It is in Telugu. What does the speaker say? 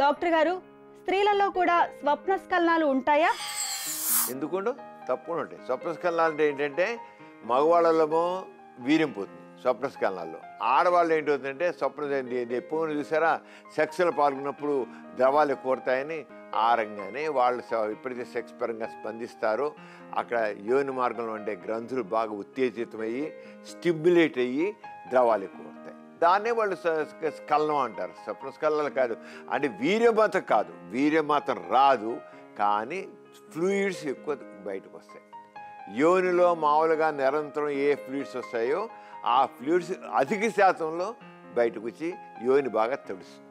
డాక్టర్ గారు స్త్రీలలో కూడా స్వప్న స్ఖలనాలు ఉంటాయా ఎందుకుండు తప్పకుండా ఉంటాయి స్వప్నస్కలనాలు అంటే ఏంటంటే మగవాళ్ళలో వీర్యం పోతుంది స్వప్నస్కలనాల్లో ఆడవాళ్ళు ఏంటవుతుందంటే స్వప్న ఎప్పుడు చూసారా సెక్స్లో పాల్గొన్నప్పుడు ద్రవాలు కోరుతాయని ఆ రంగానే వాళ్ళు స- ఎప్పుడైతే సెక్స్ పరంగా స్పందిస్తారో అక్కడ యోని మార్గంలో ఉండే గ్రంథులు బాగా ఉత్తేజితమయ్యి స్టిమ్యులేట్ అయ్యి ద్రవాలు ఎక్కువ వస్తాయి దాన్నే వాళ్ళు స- స- స్కలనం అంటారు స్వప్న స్కలనాలు కాదు అంటే వీర్యం మాత్రం కాదు వీర్యం మాత్రం రాదు కానీ ఫ్లూయిడ్స్ ఎక్కువ బయటకు వస్తాయి యోనిలో మామూలుగా నిరంతరం ఏ ఫ్లూయిడ్స్ వస్తాయో ఆ ఫ్లూయిడ్స్ అధిక శాతంలో బయటకు వచ్చి యోని బాగా తడుస్తుంది